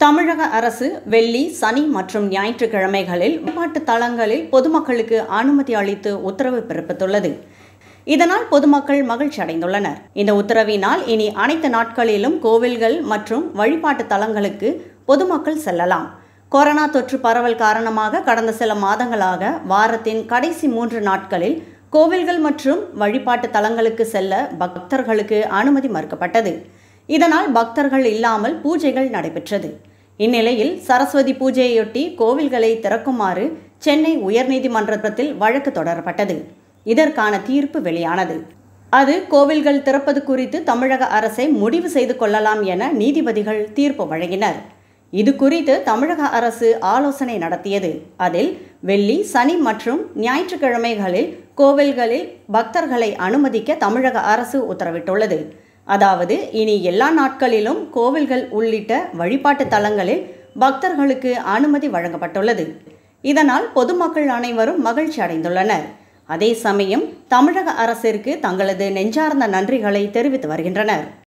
தமிழக அரசு வெள்ளி சனி மற்றும் ஞாயிற்றுக்கிழமைகளில் வழிபாட்டு தலங்களில் பொதுமக்களுக்கு அனுமதி அளித்து உத்தரவு பிறப்பித்துள்ளது இதனால் பொதுமக்கள் மகிழ்ச்சி அடைந்துள்ளனர் இந்த உத்தரவினால் இனி அனைத்து நாட்களிலும் கோவில்கள் மற்றும் வழிபாட்டு தலங்களுக்கு பொதுமக்கள் செல்லலாம் கொரோனா தொற்று பரவல் காரணமாக கடந்த சில மாதங்களாக வாரத்தின் கடைசி மூன்று நாட்களில் கோவில்கள் மற்றும் வழிபாட்டு தலங்களுக்கு செல்ல பக்தர்களுக்கு அனுமதி மறுக்கப்பட்டது இதனால் பக்தர்கள் இல்லாமல் பூஜைகள் நடைபெற்றது இந்நிலையில் சரஸ்வதி பூஜையொட்டி கோவில்களை திறக்குமாறு சென்னை உயர்நீதிமன்றத்தில் வழக்கு தொடரப்பட்டது இதற்கான தீர்ப்பு வெளியானது அது கோவில்கள் திறப்பது குறித்து தமிழக அரசை முடிவு செய்து கொள்ளலாம் என நீதிபதிகள் தீர்ப்பு வழங்கினர் இது குறித்து தமிழக அரசு ஆலோசனை நடத்தியது அதில் வெள்ளி சனி மற்றும் ஞாயிற்றுக்கிழமைகளில் கோவில்களில் பக்தர்களை அனுமதிக்க தமிழக அரசு உத்தரவிட்டுள்ளது அதாவது இனி எல்லா நாட்களிலும் கோவில்கள் உள்ளிட்ட வழிபாட்டு தலங்களில் பக்தர்களுக்கு அனுமதி வழங்கப்பட்டுள்ளது இதனால் பொதுமக்கள் அனைவரும் மகிழ்ச்சி அடைந்துள்ளனர் அதே சமயம் தமிழக அரசிற்கு தங்களது நெஞ்சார்ந்த நன்றிகளை தெரிவித்து வருகின்றனர்